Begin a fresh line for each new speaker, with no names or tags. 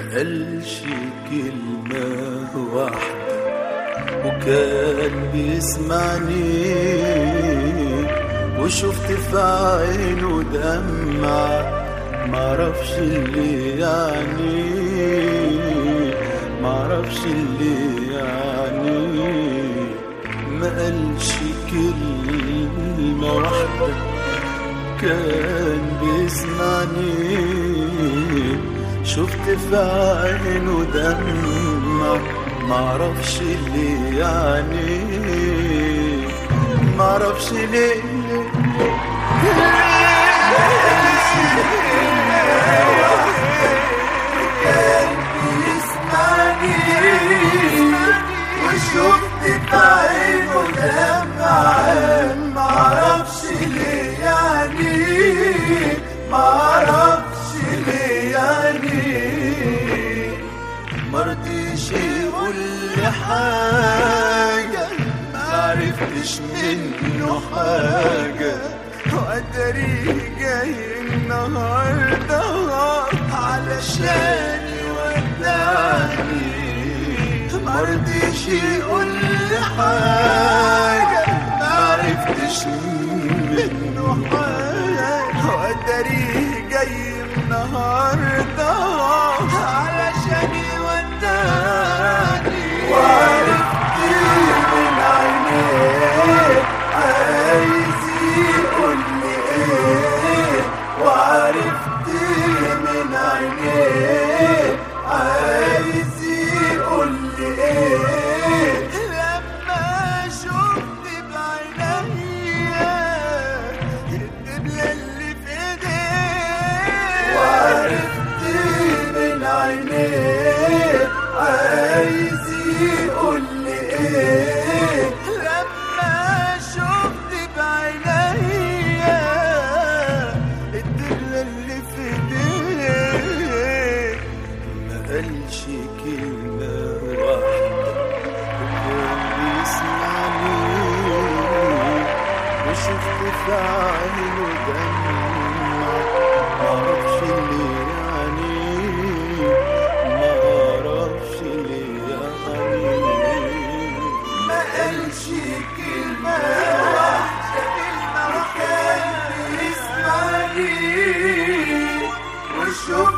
قالش كلمة واحدة وكان بيسمعني وشفت في عينه دمعة معرفش اللي يعني معرفش اللي يعني ما قالش كلمة واحدة كان بيسمعني شفت في عينه دمع معرفش اللي يعني معرفش ليه
وشفت في عينه دمعة معرفش ليه يعني معرفش ليه يعني
مرضيش يقول لي حاجة معرفتش منه حاجة وقدري جاي النهاردة علشان يودعني مرضيش يقول لي حاجة معرفتش منه حاجة وقدري جاي النهاردة علشان يودعني
وعرفت من عينيه عايز يقول لي ايه وعرفت من عينيه عايز يقول لي ايه
لما شفت بعينيا الدبلة اللي في ايديه
وعرفت من عينيه عايز يقول لي ايه
لما شفت بعينيا الدبلة اللي في ايديه ما قالش كلمة واحدة وكان بيسمعني وشفت في عينه دمع معرفش اللي يعني معرفش اللي يعني
ما قالش كلمة واحدة كلمة كان بيسمعني وشوف